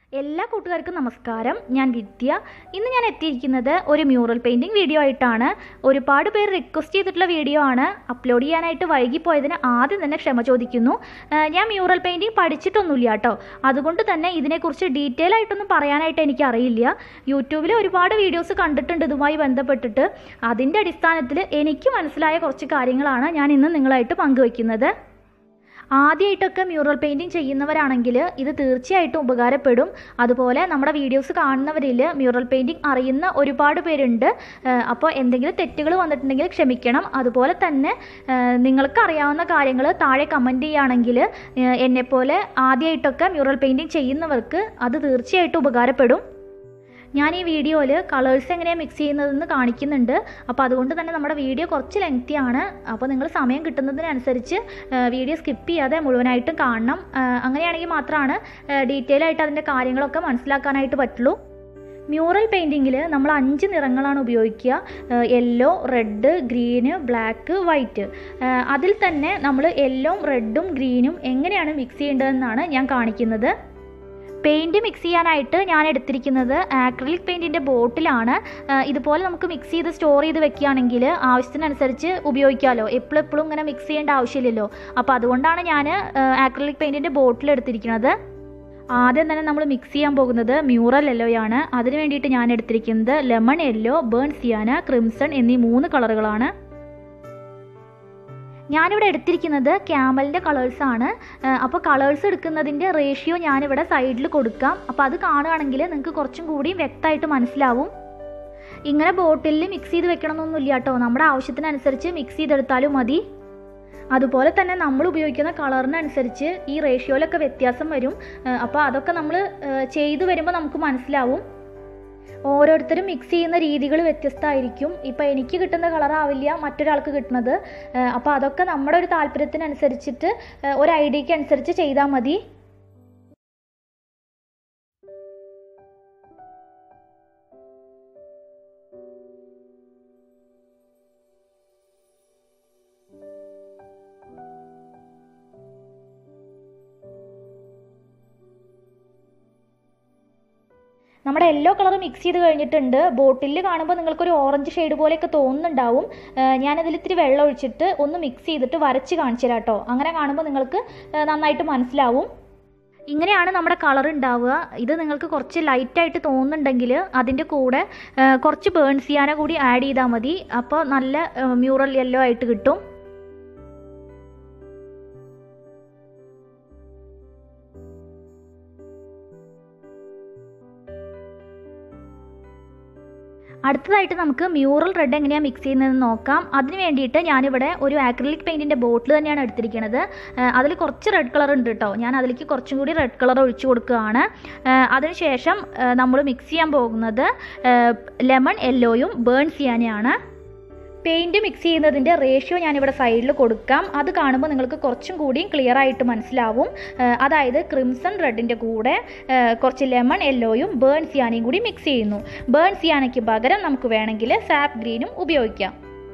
എല്ലാ കൂട്ടുകാർക്കും നമസ്കാരം ഞാൻ വിദ്യ ഇന്ന് ഞാൻ എത്തിയിരിക്കുന്നത് ഒരു മ്യൂറൽ പെയിൻറ്റിംഗ് വീഡിയോ ആയിട്ടാണ് ഒരുപാട് പേര് റിക്വസ്റ്റ് ചെയ്തിട്ടുള്ള വീഡിയോ ആണ് അപ്ലോഡ് ചെയ്യാനായിട്ട് വൈകിപ്പോയതിന് ആദ്യം തന്നെ ക്ഷമ ചോദിക്കുന്നു ആ, ഞാൻ മ്യൂറൽ പെയിൻറ്റിംഗ് പഠിച്ചിട്ടൊന്നുമില്ല കേട്ടോ അതുകൊണ്ട് തന്നെ ഇതിനെക്കുറിച്ച് ഡീറ്റെയിൽ ആയിട്ടൊന്നും പറയാനായിട്ട് എനിക്ക് അറിയില്ല യൂട്യൂബിൽ ഒരുപാട് വീഡിയോസ് കണ്ടിട്ടുണ്ട് ഇതുമായി ബന്ധപ്പെട്ടിട്ട് അതിൻ്റെ അടിസ്ഥാനത്തിൽ എനിക്ക് മനസ്സിലായ കുറച്ച് കാര്യങ്ങളാണ് ഞാൻ ഇന്ന് നിങ്ങളായിട്ട് പങ്കുവയ്ക്കുന്നത് ആദ്യമായിട്ടൊക്കെ മ്യൂറൽ പെയിൻറ്റിങ് ചെയ്യുന്നവരാണെങ്കിൽ ഇത് തീർച്ചയായിട്ടും ഉപകാരപ്പെടും അതുപോലെ നമ്മുടെ വീഡിയോസ് കാണുന്നവരിൽ മ്യൂറൽ പെയിൻറ്റിങ് അറിയുന്ന ഒരുപാട് പേരുണ്ട് ഏഹ് അപ്പോൾ എന്തെങ്കിലും തെറ്റുകൾ വന്നിട്ടുണ്ടെങ്കിൽ ക്ഷമിക്കണം അതുപോലെ തന്നെ ഏഹ് നിങ്ങൾക്ക് അറിയാവുന്ന കാര്യങ്ങൾ താഴെ കമൻറ്റ് ചെയ്യുകയാണെങ്കിൽ ഏഹ് എന്നെപ്പോലെ ആദ്യമായിട്ടൊക്കെ മ്യൂറൽ പെയിൻറ്റിങ് ചെയ്യുന്നവർക്ക് അത് തീർച്ചയായിട്ടും ഉപകാരപ്പെടും ഞാൻ ഈ വീഡിയോയിൽ കളേഴ്സ് എങ്ങനെയാണ് മിക്സ് ചെയ്യുന്നതെന്ന് കാണിക്കുന്നുണ്ട് അപ്പോൾ അതുകൊണ്ട് തന്നെ നമ്മുടെ വീഡിയോ കുറച്ച് ലെങ്തി ആണ് അപ്പോൾ നിങ്ങൾ സമയം കിട്ടുന്നതിനനുസരിച്ച് വീഡിയോ സ്കിപ്പ് ചെയ്യാതെ മുഴുവനായിട്ടും കാണണം ആ, അങ്ങനെയാണെങ്കിൽ മാത്രമാണ് ഡീറ്റെയിൽ ആയിട്ട് അതിൻ്റെ കാര്യങ്ങളൊക്കെ മനസ്സിലാക്കാനായിട്ട് പറ്റുള്ളൂ മ്യൂറൽ പെയിൻറ്റിങ്ങിൽ നമ്മൾ അഞ്ച് നിറങ്ങളാണ് ഉപയോഗിക്കുക yellow red green black white അതിൽ തന്നെ നമ്മൾ യെല്ലോയും റെഡും ഗ്രീനും എങ്ങനെയാണ് മിക്സ് ചെയ്യേണ്ടതെന്നാണ് ഞാൻ കാണിക്കുന്നത് പെയിൻറ്റ് മിക്സ് ചെയ്യാനായിട്ട് ഞാൻ എടുത്തിരിക്കുന്നത് ആക്രിലിക് പെയിൻറ്റിൻ്റെ ബോട്ടിലാണ് ആ, ഇതുപോലെ നമുക്ക് മിക്സ് ചെയ്ത് സ്റ്റോർ ചെയ്ത് വെക്കുകയാണെങ്കിൽ ആവശ്യത്തിനനുസരിച്ച് ഉപയോഗിക്കാമല്ലോ എപ്പോഴും എപ്പോഴും ഇങ്ങനെ മിക്സ് ചെയ്യേണ്ട ആവശ്യമില്ലല്ലോ അപ്പോൾ അതുകൊണ്ടാണ് ഞാൻ ആക്രിലിക് പെയിൻറ്റിൻ്റെ ബോട്ടിൽ എടുത്തിരിക്കുന്നത് ആദ്യം തന്നെ നമ്മൾ മിക്സ് ചെയ്യാൻ പോകുന്നത് മ്യൂറൽ യെല്ലോയാണ് അതിന് വേണ്ടിയിട്ട് ഞാൻ എടുത്തിരിക്കുന്നത് lemon yellow burnt sienna crimson എന്നീ മൂന്ന് കളറുകളാണ് ഞാനിവിടെ എടുത്തിരിക്കുന്നത് ക്യാമലിൻ്റെ കളേഴ്സാണ് അപ്പോൾ കളേഴ്സ് എടുക്കുന്നതിൻ്റെ റേഷ്യോ ഞാനിവിടെ സൈഡിൽ കൊടുക്കാം അപ്പോൾ അത് കാണുകയാണെങ്കിൽ നിങ്ങൾക്ക് കുറച്ചും കൂടി വ്യക്തമായിട്ട് മനസ്സിലാവും ഇങ്ങനെ ബോട്ടിലിൽ മിക്സ് ചെയ്ത് വെക്കണമെന്നൊന്നുമില്ല കേട്ടോ നമ്മുടെ ആവശ്യത്തിനനുസരിച്ച് മിക്സ് ചെയ്തെടുത്താലും മതി അതുപോലെ തന്നെ നമ്മൾ ഉപയോഗിക്കുന്ന കളറിനനുസരിച്ച് ഈ റേഷ്യോയിലൊക്കെ വ്യത്യാസം വരും അപ്പോൾ അതൊക്കെ നമ്മൾ ചെയ്തു വരുമ്പോൾ നമുക്ക് മനസ്സിലാവും ഓരോരുത്തരും മിക്സ് ചെയ്യുന്ന രീതികൾ വ്യത്യസ്തമായിരിക്കും ഇപ്പം എനിക്ക് കിട്ടുന്ന കളറാവില്ല മറ്റൊരാൾക്ക് കിട്ടുന്നത് അപ്പോൾ അതൊക്കെ നമ്മുടെ ഒരു താല്പര്യത്തിനനുസരിച്ചിട്ട് ഏഹ് ഒരു ഐഡിയക്ക് അനുസരിച്ച് ചെയ്താൽ മതി നമ്മുടെ യെല്ലോ കളർ മിക്സ് ചെയ്ത് കഴിഞ്ഞിട്ടുണ്ട് ബോട്ടിലിൽ കാണുമ്പോൾ നിങ്ങൾക്കൊരു ഓറഞ്ച് ഷെയ്ഡ് പോലെയൊക്കെ തോന്നുന്നുണ്ടാവും ഏഹ് ഞാനതിൽ ഇത്തിരി വെള്ളം ഒഴിച്ചിട്ട് ഒന്ന് മിക്സ് ചെയ്തിട്ട് വരച്ച് കാണിച്ചു തരാം കേട്ടോ അങ്ങനെ കാണുമ്പോൾ നിങ്ങൾക്ക് ഏഹ് നന്നായിട്ട് മനസ്സിലാവും ഇങ്ങനെയാണ് നമ്മുടെ കളർ ഉണ്ടാവുക ഇത് നിങ്ങൾക്ക് കുറച്ച് ലൈറ്റായിട്ട് തോന്നുന്നുണ്ടെങ്കിൽ അതിൻ്റെ കൂടെ ഏഹ് കുറച്ച് ബേൺ സിയാന കൂടി ആഡ് ചെയ്താൽ മതി അപ്പോൾ നല്ല മ്യൂറൽ യെല്ലോ ആയിട്ട് കിട്ടും അടുത്തതായിട്ട് നമുക്ക് മ്യൂറൽ റെഡ് എങ്ങനെയാണ് മിക്സ് ചെയ്യുന്നതെന്ന് നോക്കാം അതിന് വേണ്ടിയിട്ട് ഞാനിവിടെ ഒരു ആക്രിലിക് പെയിൻറ്റിൻ്റെ ബോട്ടിൽ തന്നെയാണ് എടുത്തിരിക്കുന്നത് അതിൽ കുറച്ച് റെഡ് കളർ ഉണ്ട് കേട്ടോ ഞാൻ അതിലേക്ക് കുറച്ചും കൂടി റെഡ് കളർ ഒഴിച്ചു കൊടുക്കുകയാണ് അതിനുശേഷം നമ്മൾ മിക്സ് ചെയ്യാൻ പോകുന്നത് ലെമൺ യെല്ലോയും ബേൺ സിയാനയാണ് പെയിൻറ്റ് മിക്സ് ചെയ്യുന്നതിൻ്റെ റേഷ്യോ ഞാനിവിടെ സൈഡിൽ കൊടുക്കാം അത് കാണുമ്പോൾ നിങ്ങൾക്ക് കുറച്ചും കൂടിയും ക്ലിയർ ആയിട്ട് മനസ്സിലാവും ഏഹ് അതായത് ക്രിംസൺ റെഡിൻ്റെ കൂടെ ഏഹ് കുറച്ച് ലെമൺ യെല്ലോയും ബേൺ സിയാനയും കൂടി മിക്സ് ചെയ്യുന്നു ബേൺ സിയാനയ്ക്ക് പകരം നമുക്ക് വേണമെങ്കിൽ സാപ്പ് ഗ്രീനും ഉപയോഗിക്കാം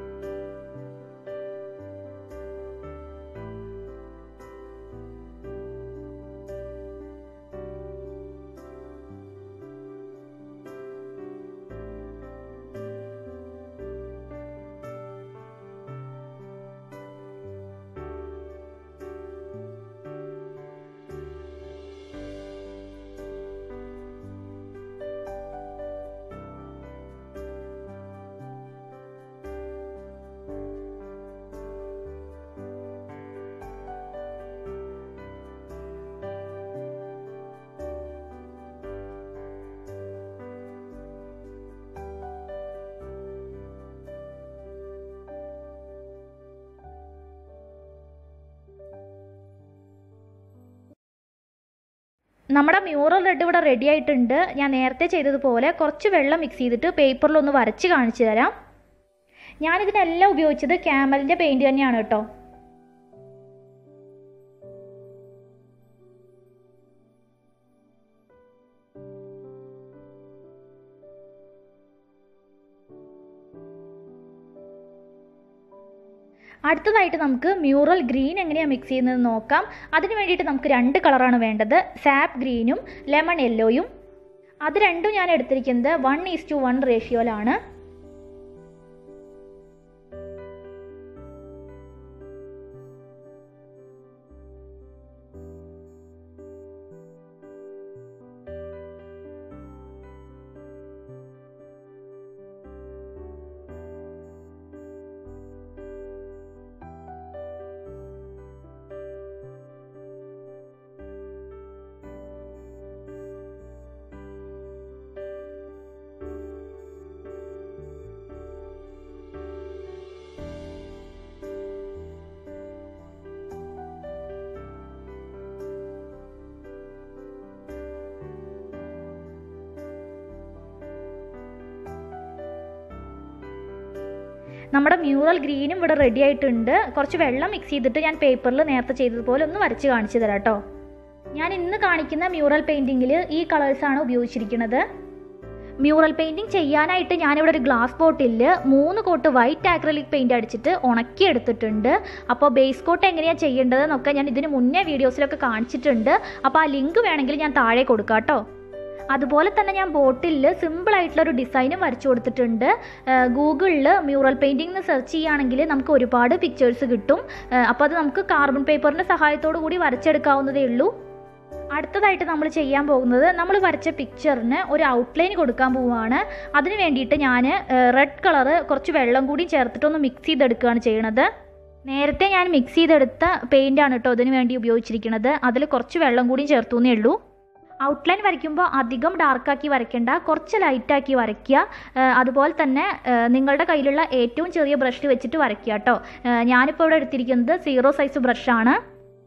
നമ്മുടെ മ്യൂറൽ റെഡ് ഇവിടെ റെഡി ആയിട്ടുണ്ട് ഞാൻ നേരത്തെ ചെയ്തതുപോലെ കുറച്ച് വെള്ളം മിക്സ് ചെയ്തിട്ട് പേപ്പറിലൊന്ന് വരച്ച് കാണിച്ചു തരാം ഞാനിതിനെല്ലാം ഉപയോഗിച്ചത് ക്യാമലിൻ്റെ പെയിൻറ് തന്നെയാണ് കേട്ടോ അടുത്തതായിട്ട് നമുക്ക് മ്യൂറൽ ഗ്രീൻ എങ്ങനെയാണ് മിക്സ് ചെയ്യുന്നത് നോക്കാം അതിന് വേണ്ടിയിട്ട് നമുക്ക് രണ്ട് കളറാണ് വേണ്ടത് സാപ്പ് ഗ്രീനും ലെമൺ യെല്ലോയും അത് രണ്ടും ഞാൻ എടുത്തിരിക്കുന്നത് വൺ ഈസ് ടു വൺ റേഷ്യോയിലാണ് നമ്മുടെ മ്യൂറൽ ഗ്രീനും ഇവിടെ റെഡി ആയിട്ടുണ്ട് കുറച്ച് വെള്ളം മിക്സ് ചെയ്തിട്ട് ഞാൻ പേപ്പറിൽ നേരത്തെ ചെയ്തതുപോലെ ഒന്ന് വരച്ച് കാണിച്ചു തരാം കേട്ടോ ഞാൻ ഇന്ന് കാണിക്കുന്ന മ്യൂറൽ പെയിൻറ്റിങ്ങിൽ ഈ കളേഴ്സാണ് ഉപയോഗിച്ചിരിക്കുന്നത് മ്യൂറൽ പെയിൻറ്റിങ് ചെയ്യാനായിട്ട് ഞാനിവിടെ ഒരു ഗ്ലാസ് ബോട്ടിൽ മൂന്ന് കോട്ട് വൈറ്റ് ആക്രലിക് പെയിൻറ് അടിച്ചിട്ട് ഉണക്കി എടുത്തിട്ടുണ്ട് അപ്പോൾ ബേസ് കോട്ട് എങ്ങനെയാണ് ചെയ്യേണ്ടതെന്നൊക്കെ ഞാൻ ഇതിന് മുന്നേ വീഡിയോസിലൊക്കെ കാണിച്ചിട്ടുണ്ട് അപ്പോൾ ആ ലിങ്ക് വേണമെങ്കിൽ ഞാൻ താഴെ കൊടുക്കാം കേട്ടോ അതുപോലെ തന്നെ ഞാൻ ബോട്ടിലിൽ സിമ്പിൾ ആയിട്ടുള്ള ഒരു ഡിസൈനും വരച്ചു കൊടുത്തിട്ടുണ്ട് ഗൂഗിളിൽ മ്യൂറൽ പെയിൻറ്റിംഗ് എന്ന് സെർച്ച് ചെയ്യുകയാണെങ്കിൽ നമുക്ക് ഒരുപാട് പിക്ചേഴ്സ് കിട്ടും അപ്പോൾ അത് നമുക്ക് കാർബൺ പേപ്പറിൻ്റെ സഹായത്തോടു കൂടി വരച്ചെടുക്കാവുന്നതേ ഉള്ളൂ അടുത്തതായിട്ട് നമ്മൾ ചെയ്യാൻ പോകുന്നത് നമ്മൾ വരച്ച പിക്ചറിന് ഒരു ഔട്ട്ലൈൻ കൊടുക്കാൻ പോവുകയാണ് അതിന് വേണ്ടിയിട്ട് ഞാൻ റെഡ് കളറ് കുറച്ച് വെള്ളം കൂടി ചേർത്തിട്ടൊന്ന് മിക്സ് ചെയ്തെടുക്കുകയാണ് ചെയ്യണത് നേരത്തെ ഞാൻ മിക്സ് ചെയ്തെടുത്ത പെയിൻ്റാണ് കേട്ടോ ഇതിന് വേണ്ടി ഉപയോഗിച്ചിരിക്കുന്നത് അതിൽ കുറച്ച് വെള്ളം കൂടി ചേർത്തു എന്നേ ഉള്ളൂ ഔട്ട്ലൈൻ വരയ്ക്കുമ്പോൾ അധികം ഡാർക്കാക്കി വരയ്ക്കേണ്ട കുറച്ച് ലൈറ്റാക്കി വരയ്ക്കുക അതുപോലെ തന്നെ നിങ്ങളുടെ കയ്യിലുള്ള ഏറ്റവും ചെറിയ ബ്രഷ് വെച്ചിട്ട് വരയ്ക്കുക കേട്ടോ ഞാനിപ്പോൾ ഇവിടെ എടുത്തിരിക്കുന്നത് സീറോ സൈസ് ബ്രഷാണ്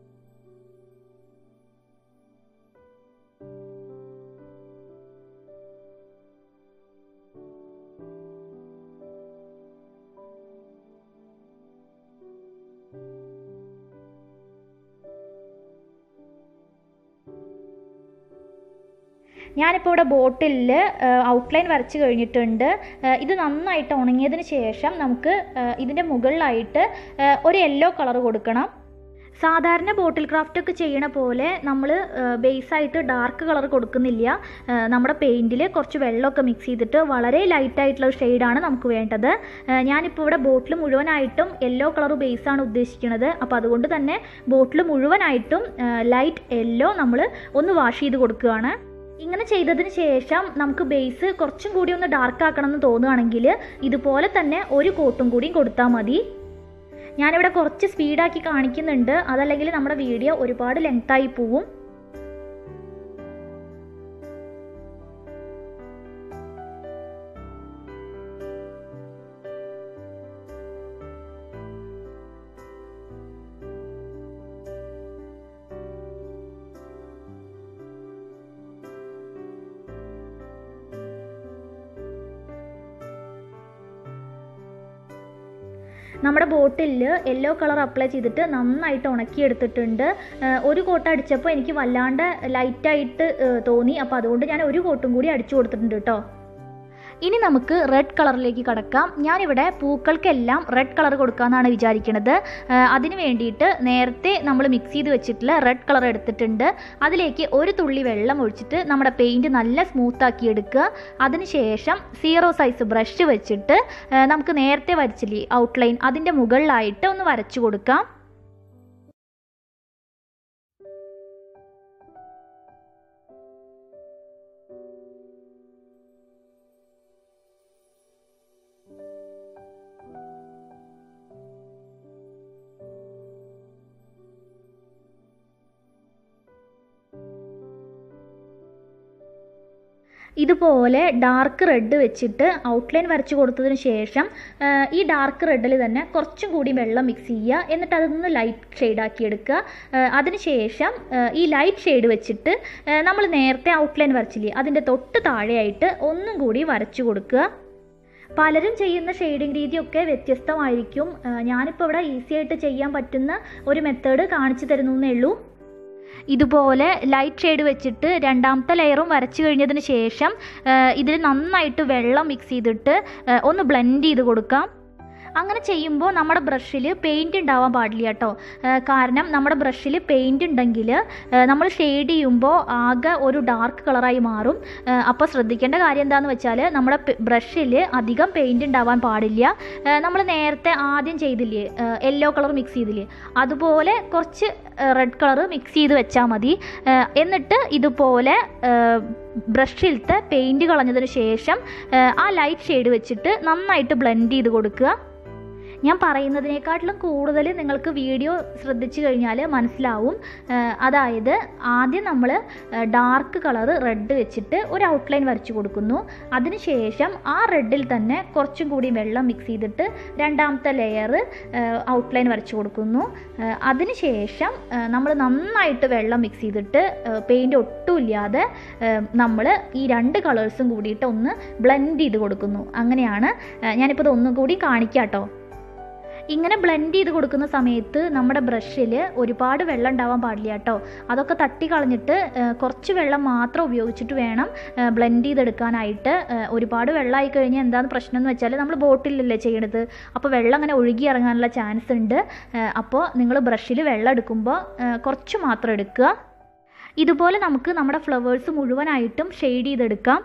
ഞാനിപ്പോൾ ഇവിടെ ബോട്ടിലിൽ ഔട്ട്ലൈൻ വരച്ച് കഴിഞ്ഞിട്ടുണ്ട് ഇത് നന്നായിട്ട് ഉണങ്ങിയതിന് ശേഷം നമുക്ക് ഇതിൻ്റെ മുകളിലായിട്ട് ഒരു യെല്ലോ കളർ കൊടുക്കണം സാധാരണ ബോട്ടിൽ ക്രാഫ്റ്റ് ഒക്കെ ചെയ്യണ പോലെ നമ്മൾ ബേസായിട്ട് ഡാർക്ക് കളർ കൊടുക്കുന്നില്ല നമ്മുടെ പെയിൻറ്റിൽ കുറച്ച് വെള്ളമൊക്കെ മിക്സ് ചെയ്തിട്ട് വളരെ ലൈറ്റ് ആയിട്ടുള്ള ഷെയ്ഡാണ് നമുക്ക് വേണ്ടത് ഞാനിപ്പോൾ ഇവിടെ ബോട്ടിൽ മുഴുവനായിട്ടും യെല്ലോ കളർ ബേസാണ് ഉദ്ദേശിക്കുന്നത് അപ്പോൾ അതുകൊണ്ട് തന്നെ ബോട്ടിൽ മുഴുവനായിട്ടും ലൈറ്റ് യെല്ലോ നമ്മൾ ഒന്ന് വാഷ് ചെയ്ത് കൊടുക്കുകയാണ് ഇങ്ങനെ ചെയ്തതിന് ശേഷം നമുക്ക് ബേസ് കുറച്ചും കൂടി ഒന്ന് ഡാർക്ക് ആക്കണം എന്ന് തോന്നുകയാണെങ്കിൽ ഇതുപോലെ തന്നെ ഒരു കോട്ടും കൂടിയും കൊടുത്താൽ മതി ഞാനിവിടെ കുറച്ച് സ്പീഡാക്കി കാണിക്കുന്നുണ്ട് അതല്ലെങ്കിൽ നമ്മുടെ വീഡിയോ ഒരുപാട് ലെങ്തായി പോവും നമ്മുടെ ബോട്ടിലിൽ യെല്ലോ കളർ അപ്ലൈ ചെയ്തിട്ട് നന്നായിട്ട് ഉണക്കിയെടുത്തിട്ടുണ്ട് ഒരു കോട്ട് അടിച്ചപ്പോൾ എനിക്ക് വല്ലാണ്ട് ലൈറ്റായിട്ട് തോന്നി അപ്പോൾ അതുകൊണ്ട് ഞാൻ ഒരു കോട്ടും കൂടി അടിച്ചു കൊടുത്തിട്ടുണ്ട് കേട്ടോ ഇനി നമുക്ക് റെഡ് കളറിലേക്ക് കടക്കാം ഞാനിവിടെ പൂക്കൾക്കെല്ലാം റെഡ് കളർ കൊടുക്കാമെന്നാണ് വിചാരിക്കുന്നത് അതിന് വേണ്ടിയിട്ട് നേരത്തെ നമ്മൾ മിക്സ് ചെയ്ത് വെച്ചിട്ടുള്ള റെഡ് കളർ എടുത്തിട്ടുണ്ട് അതിലേക്ക് ഒരു തുള്ളി വെള്ളം ഒഴിച്ചിട്ട് നമ്മുടെ പെയിൻറ്റ് നല്ല സ്മൂത്താക്കി എടുക്കുക അതിനുശേഷം സീറോ സൈസ് ബ്രഷ് വെച്ചിട്ട് നമുക്ക് നേരത്തെ വരച്ചില്ലേ ഔട്ട്ലൈൻ അതിൻ്റെ മുകളിലായിട്ട് ഒന്ന് വരച്ചു കൊടുക്കാം ഇതുപോലെ ഡാർക്ക് റെഡ് വെച്ചിട്ട് ഔട്ട്ലൈൻ വരച്ച് കൊടുത്തതിന് ശേഷം ഈ ഡാർക്ക് റെഡിൽ തന്നെ കുറച്ചും കൂടി വെള്ളം മിക്സ് ചെയ്യുക എന്നിട്ട് അതൊന്ന് ലൈറ്റ് ഷെയ്ഡാക്കി എടുക്കുക അതിനുശേഷം ഈ ലൈറ്റ് ഷെയ്ഡ് വെച്ചിട്ട് നമ്മൾ നേരത്തെ ഔട്ട്ലൈൻ വരച്ചില്ലേ അതിൻ്റെ തൊട്ട് താഴെയായിട്ട് ഒന്നും കൂടി വരച്ചു കൊടുക്കുക പലരും ചെയ്യുന്ന ഷെയ്ഡിങ് രീതിയൊക്കെ വ്യത്യസ്തമായിരിക്കും ഞാനിപ്പോൾ ഇവിടെ ഈസി ആയിട്ട് ചെയ്യാൻ പറ്റുന്ന ഒരു മെത്തേഡ് കാണിച്ചു തരുന്നേ ഉള്ളൂ ഇതുപോലെ ലൈറ്റ് ഷെയ്ഡ് വെച്ചിട്ട് രണ്ടാമത്തെ ലെയറും വരച്ചു കഴിഞ്ഞതിന് ശേഷം ഇതിൽ നന്നായിട്ട് വെള്ളം മിക്സ് ചെയ്തിട്ട് ഒന്ന് ബ്ലെൻഡ് ചെയ്ത് കൊടുക്കാം അങ്ങനെ ചെയ്യുമ്പോൾ നമ്മുടെ ബ്രഷിൽ പെയിൻറ് ഉണ്ടാവാൻ പാടില്ല കേട്ടോ ഏഹ് കാരണം നമ്മുടെ ബ്രഷിൽ പെയിൻറ് ഉണ്ടെങ്കിൽ നമ്മൾ ഷെയ്ഡ് ചെയ്യുമ്പോൾ ആകെ ഒരു ഡാർക്ക് കളറായി മാറും അപ്പോൾ ശ്രദ്ധിക്കേണ്ട കാര്യം എന്താണെന്ന് വെച്ചാൽ നമ്മുടെ ബ്രഷിൽ അധികം പെയിൻറ് ഉണ്ടാവാൻ പാടില്ല നമ്മൾ നേരത്തെ ആദ്യം ചെയ്തില്ലേ യെല്ലോ കളർ മിക്സ് ചെയ്തില്ലേ അതുപോലെ കുറച്ച് റെഡ് കളർ മിക്സ് ചെയ്ത് വെച്ചാൽ മതി ഏഹ് എന്നിട്ട് ഇതുപോലെ ബ്രഷിലത്തെ പെയിൻറ് കളഞ്ഞതിന് ശേഷം ഏഹ് ആ ലൈറ്റ് ഷെയ്ഡ് വെച്ചിട്ട് നന്നായിട്ട് ബ്ലെൻഡ് ചെയ്ത് കൊടുക്കുക ഞാൻ പറയുന്നതിനേക്കാട്ടിലും കൂടുതൽ നിങ്ങൾക്ക് വീഡിയോ ശ്രദ്ധിച്ചു കഴിഞ്ഞാൽ മനസ്സിലാവും ഏഹ് അതായത് ആദ്യം നമ്മൾ ഡാർക്ക് കളർ റെഡ് വെച്ചിട്ട് ഒരു ഔട്ട്ലൈൻ വരച്ചു കൊടുക്കുന്നു അതിനുശേഷം ആ റെഡിൽ തന്നെ കുറച്ചും കൂടി വെള്ളം മിക്സ് ചെയ്തിട്ട് രണ്ടാമത്തെ ലെയർ ഔട്ട്ലൈൻ വരച്ചു കൊടുക്കുന്നു ഏഹ് അതിനുശേഷം നമ്മൾ നന്നായിട്ട് വെള്ളം മിക്സ് ചെയ്തിട്ട് പെയിൻറ് ഒട്ടുമില്ലാതെ നമ്മൾ ഈ രണ്ട് കളേഴ്സും കൂടിയിട്ട് ഒന്ന് ബ്ലെൻഡ് ചെയ്ത് കൊടുക്കുന്നു അങ്ങനെയാണ് ഏഹ് ഞാനിപ്പോൾ ഇത് ഒന്നും കൂടി കാണിക്കാം കേട്ടോ ഇങ്ങനെ ബ്ലെൻഡ് ചെയ്ത് കൊടുക്കുന്ന സമയത്ത് നമ്മുടെ ബ്രഷിൽ ഒരുപാട് വെള്ളം ഉണ്ടാവാൻ പാടില്ല കേട്ടോ അതൊക്കെ തട്ടി കളഞ്ഞിട്ട് ഏഹ്, കുറച്ച് വെള്ളം മാത്രം ഉപയോഗിച്ചിട്ട് വേണം ബ്ലെൻഡ് ചെയ്തെടുക്കാനായിട്ട് ഏഹ്, ഒരുപാട് വെള്ളമായി കഴിഞ്ഞാൽ എന്താണ് പ്രശ്നം എന്ന് വെച്ചാൽ നമ്മൾ ബോട്ടിലല്ലേ ചെയ്യണത് അപ്പോൾ വെള്ളം അങ്ങനെ ഒഴുകി ഇറങ്ങാനുള്ള ചാൻസ് ഉണ്ട് ഏഹ്, അപ്പോൾ നിങ്ങൾ ബ്രഷിൽ വെള്ളം എടുക്കുമ്പോൾ ഏഹ്, കുറച്ച് മാത്രം എടുക്കുക ഇതുപോലെ നമുക്ക് നമ്മുടെ ഫ്ലവേഴ്സ് മുഴുവനായിട്ടും ഷെയ്ഡ് ചെയ്തെടുക്കാം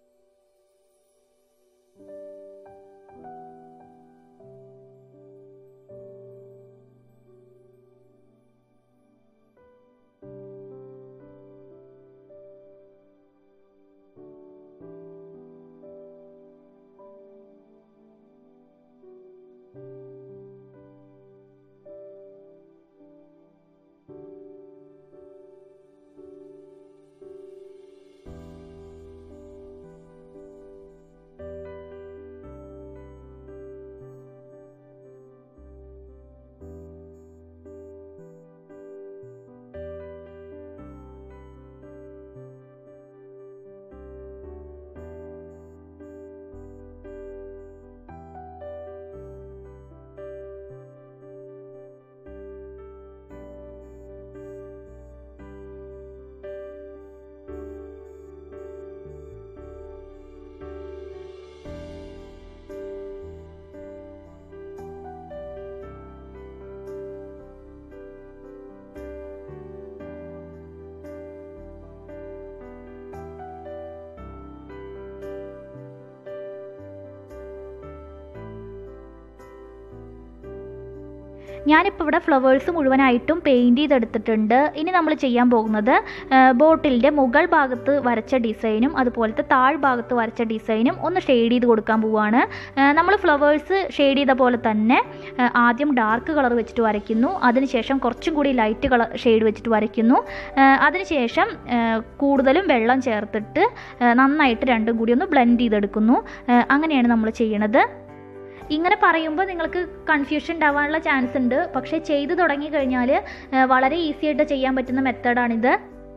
ഞാനിപ്പോൾ ഇവിടെ ഫ്ലവേഴ്സ് മുഴുവനായിട്ടും പെയിൻറ് ചെയ്തെടുത്തിട്ടുണ്ട് ഇനി നമ്മൾ ചെയ്യാൻ പോകുന്നത് ബോട്ടിലിൻ്റെ മുകൾ ഭാഗത്ത് വരച്ച ഡിസൈനും അതുപോലത്തെ താഴ്ഭാഗത്ത് വരച്ച ഡിസൈനും ഒന്ന് ഷെയ്ഡ് ചെയ്ത് കൊടുക്കാൻ പോവുകയാണ് നമ്മൾ ഫ്ലവേഴ്സ് ഷെയ്ഡ് ചെയ്ത പോലെ തന്നെ ആ, ആദ്യം ഡാർക്ക് കളർ വെച്ചിട്ട് വരയ്ക്കുന്നു അതിനുശേഷം കുറച്ചും കൂടി ലൈറ്റ് കളർ ഷെയ്ഡ് വെച്ചിട്ട് വരയ്ക്കുന്നു ആ, അതിനുശേഷം ആ, കൂടുതലും വെള്ളം ചേർത്തിട്ട് ആ, നന്നായിട്ട് രണ്ടും കൂടി ഒന്ന് ബ്ലെൻഡ് ചെയ്തെടുക്കുന്നു ആ, അങ്ങനെയാണ് നമ്മൾ ചെയ്യണത് ഇങ്ങനെ പറയുമ്പോൾ നിങ്ങൾക്ക് കൺഫ്യൂഷൻ ഉണ്ടാവാനുള്ള ചാൻസ് ഉണ്ട് പക്ഷേ ചെയ്തു തുടങ്ങി കഴിഞ്ഞാൽ വളരെ ഈസി ആയിട്ട് ചെയ്യാൻ പറ്റുന്ന മെത്തേഡാണിത്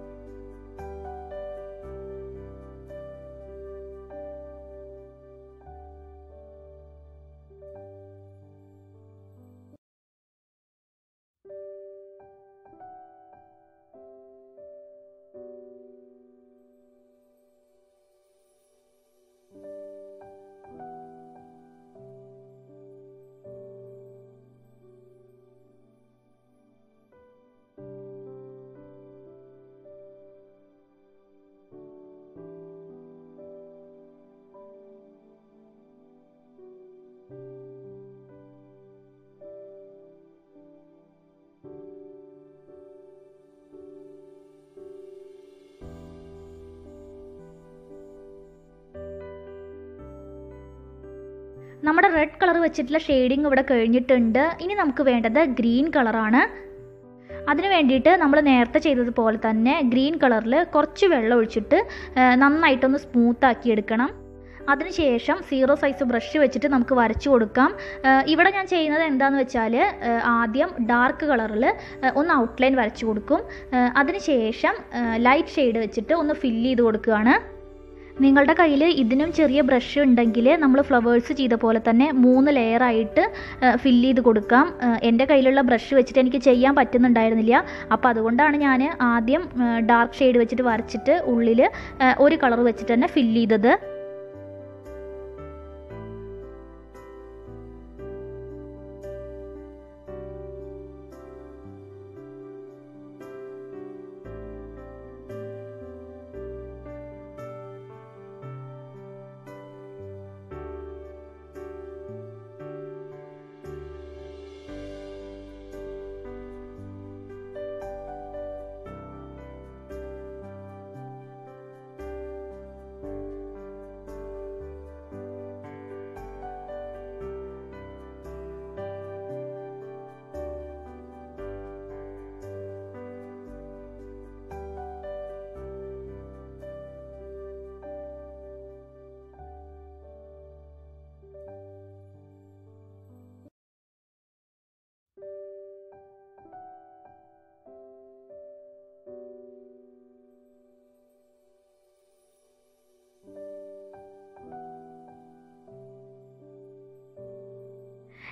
നമ്മുടെ റെഡ് കളർ വെച്ചിട്ടുള്ള ഷെയ്ഡിങ് ഇവിടെ കഴിഞ്ഞിട്ടുണ്ട് ഇനി നമുക്ക് വേണ്ടത് ഗ്രീൻ കളറാണ് അതിന് വേണ്ടിയിട്ട് നമ്മൾ നേരത്തെ ചെയ്തതുപോലെ തന്നെ ഗ്രീൻ കളറിൽ കുറച്ച് വെള്ളം ഒഴിച്ചിട്ട് ആ, നന്നായിട്ടൊന്ന് സ്മൂത്ത് ആക്കി എടുക്കണം അതിനുശേഷം സീറോ സൈസ് ബ്രഷ് വെച്ചിട്ട് നമുക്ക് വരച്ചു കൊടുക്കാം ആ, ഇവിടെ ഞാൻ ചെയ്യുന്നത് എന്താണെന്ന് വെച്ചാൽ ആ, ആദ്യം ഡാർക്ക് കളറിൽ ഒന്ന് ഔട്ട്ലൈൻ വരച്ചു കൊടുക്കും ആ, അതിനുശേഷം ലൈറ്റ് ഷെയ്ഡ് വെച്ചിട്ട് ഒന്ന് ഫില്ല് ചെയ്ത് കൊടുക്കുകയാണ് നിങ്ങളുടെ കയ്യിൽ ഇതിനും ചെറിയ ബ്രഷ് ഉണ്ടെങ്കിൽ നമ്മൾ ഫ്ലവേഴ്സ് ചെയ്ത പോലെ തന്നെ മൂന്ന് ലെയറായിട്ട് ഫില്ല് ചെയ്ത് കൊടുക്കാം ആ, എൻ്റെ കയ്യിലുള്ള ബ്രഷ് വെച്ചിട്ട് എനിക്ക് ചെയ്യാൻ പറ്റുന്നുണ്ടായിരുന്നില്ല അപ്പോൾ അതുകൊണ്ടാണ് ഞാൻ ആദ്യം ഡാർക്ക് ഷെയ്ഡ് വെച്ചിട്ട് വരച്ചിട്ട് ഉള്ളിൽ ഒരു കളർ വെച്ചിട്ട് തന്നെ ഫില്ല് ചെയ്തത്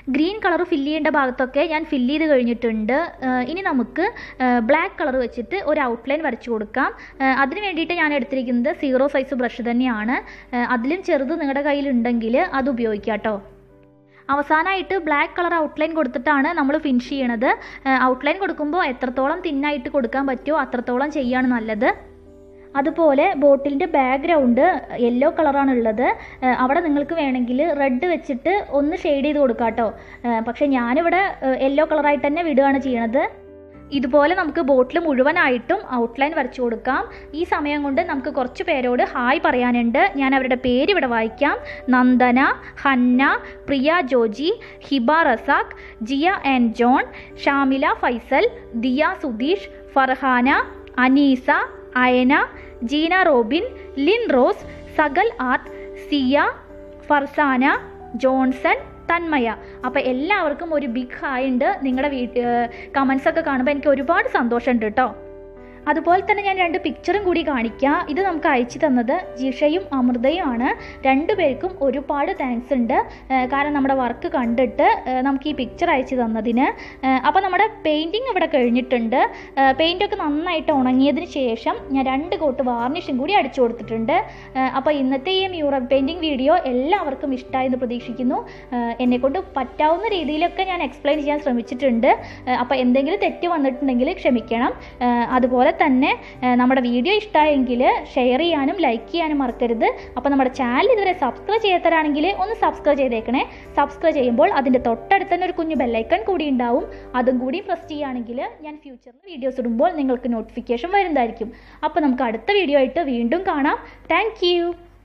ഗ്രീൻ കളർ ഫില്ല് ചെയ്യേണ്ട ഭാഗത്തൊക്കെ ഞാൻ ഫില്ല് ചെയ്ത് കഴിഞ്ഞിട്ടുണ്ട് ഏഹ് ഇനി നമുക്ക് ബ്ലാക്ക് കളർ വെച്ചിട്ട് ഒരു ഔട്ട്ലൈൻ വരച്ചു കൊടുക്കാം ഏഹ് അതിന് വേണ്ടിയിട്ട് ഞാൻ എടുത്തിരിക്കുന്നത് സീറോ സൈസ് ബ്രഷ് തന്നെയാണ് ഏഹ് അതിലും ചെറുത് നിങ്ങളുടെ കയ്യിലുണ്ടെങ്കിൽ അത് ഉപയോഗിക്കാം കേട്ടോ അവസാനമായിട്ട് ബ്ലാക്ക് കളർ ഔട്ട്ലൈൻ കൊടുത്തിട്ടാണ് നമ്മൾ ഫിനിഷ് ചെയ്യണത് ഔട്ട്ലൈൻ കൊടുക്കുമ്പോൾ എത്രത്തോളം തിന്നായിട്ട് കൊടുക്കാൻ പറ്റുമോ അത്രത്തോളം ചെയ്യാണ് നല്ലത് അതുപോലെ ബോട്ടിലിൻ്റെ ബാക്ക്ഗ്രൗണ്ട് യെല്ലോ കളറാണ് ഉള്ളത് ഏഹ് അവിടെ നിങ്ങൾക്ക് വേണമെങ്കിൽ റെഡ് വെച്ചിട്ട് ഒന്ന് ഷെയ്ഡ് ചെയ്ത് കൊടുക്കാം കേട്ടോ പക്ഷേ ഞാനിവിടെ യെല്ലോ കളറായിട്ട് തന്നെ വിടുകയാണ് ചെയ്യണത് ഇതുപോലെ നമുക്ക് ബോട്ടിൽ മുഴുവനായിട്ടും ഔട്ട്ലൈൻ വരച്ചു കൊടുക്കാം ഈ സമയം കൊണ്ട് നമുക്ക് കുറച്ച് പേരോട് ഹായ് പറയാനുണ്ട് ഞാൻ അവരുടെ പേര് ഇവിടെ വായിക്കാം Nandana Hanna Priya Joji Hiba Razak Jiya and John Shamila Faisal Diya Sudheesh Farhana Aneesa Ayana Jeena Robin Lin Rose Sagal ആർട്ട് സിയ ഫർസാന ജോൺസൺ തന്മയ അപ്പോൾ എല്ലാവർക്കും ഒരു ബിഗ് ഹായ് ഉണ്ട് നിങ്ങളുടെ വീ കമൻസ് ഒക്കെ കാണുമ്പോൾ എനിക്ക് ഒരുപാട് സന്തോഷമുണ്ട് കേട്ടോ അതുപോലെ തന്നെ ഞാൻ രണ്ട് പിക്ചറും കൂടി കാണിക്കാം ഇത് നമുക്ക് അയച്ചു തന്നത് ജിഷയും അമൃതയും ആണ് രണ്ടുപേർക്കും ഒരുപാട് താങ്ക്സ് ഉണ്ട് ഏഹ് കാരണം നമ്മുടെ വർക്ക് കണ്ടിട്ട് ഏഹ് നമുക്ക് ഈ പിക്ചർ അയച്ചു തന്നതിന് ഏഹ് അപ്പോൾ നമ്മുടെ പെയിൻറ്റിങ് ഇവിടെ കഴിഞ്ഞിട്ടുണ്ട് പെയിൻ്റൊക്കെ നന്നായിട്ട് ഉണങ്ങിയതിന് ശേഷം ഞാൻ രണ്ട് കോട്ട് വാർണിഷും കൂടി അടിച്ചു കൊടുത്തിട്ടുണ്ട് ഏഹ് അപ്പോൾ ഇന്നത്തെ ഈ മ്യൂറൽ പെയിൻറ്റിങ് വീഡിയോ എല്ലാവർക്കും ഇഷ്ടമായെന്ന് പ്രതീക്ഷിക്കുന്നു ഏഹ് എന്നെക്കൊണ്ട് പറ്റാവുന്ന രീതിയിലൊക്കെ ഞാൻ എക്സ്പ്ലെയിൻ ചെയ്യാൻ ശ്രമിച്ചിട്ടുണ്ട് ഏഹ് അപ്പോൾ എന്തെങ്കിലും തെറ്റ് വന്നിട്ടുണ്ടെങ്കിൽ ക്ഷമിക്കണം ഏഹ് അതുപോലെ തന്നെ ഏഹ് നമ്മുടെ വീഡിയോ ഇഷ്ടമായെങ്കിൽ ഷെയർ ചെയ്യാനും ലൈക്ക് ചെയ്യാനും മറക്കരുത് അപ്പോൾ നമ്മുടെ ചാനൽ ഇതുവരെ സബ്സ്ക്രൈബ് ചെയ്യാത്തവരാണെങ്കിൽ ഒന്ന് സബ്സ്ക്രൈബ് ചെയ്തേക്കണേ സബ്സ്ക്രൈബ് ചെയ്യുമ്പോൾ അതിൻ്റെ തൊട്ടടുത്ത് തന്നെ ഒരു കുഞ്ഞു ബെല്ലൈക്കൺ കൂടി ഉണ്ടാവും അതും കൂടി പ്രസ് ചെയ്യുകയാണെങ്കിൽ ഞാൻ ഫ്യൂച്ചറിൽ വീഡിയോസ് ഇടുമ്പോൾ നിങ്ങൾക്ക് നോട്ടിഫിക്കേഷൻ വരുന്നതായിരിക്കും അപ്പോൾ നമുക്ക് അടുത്ത വീഡിയോ ആയിട്ട് വീണ്ടും കാണാം താങ്ക്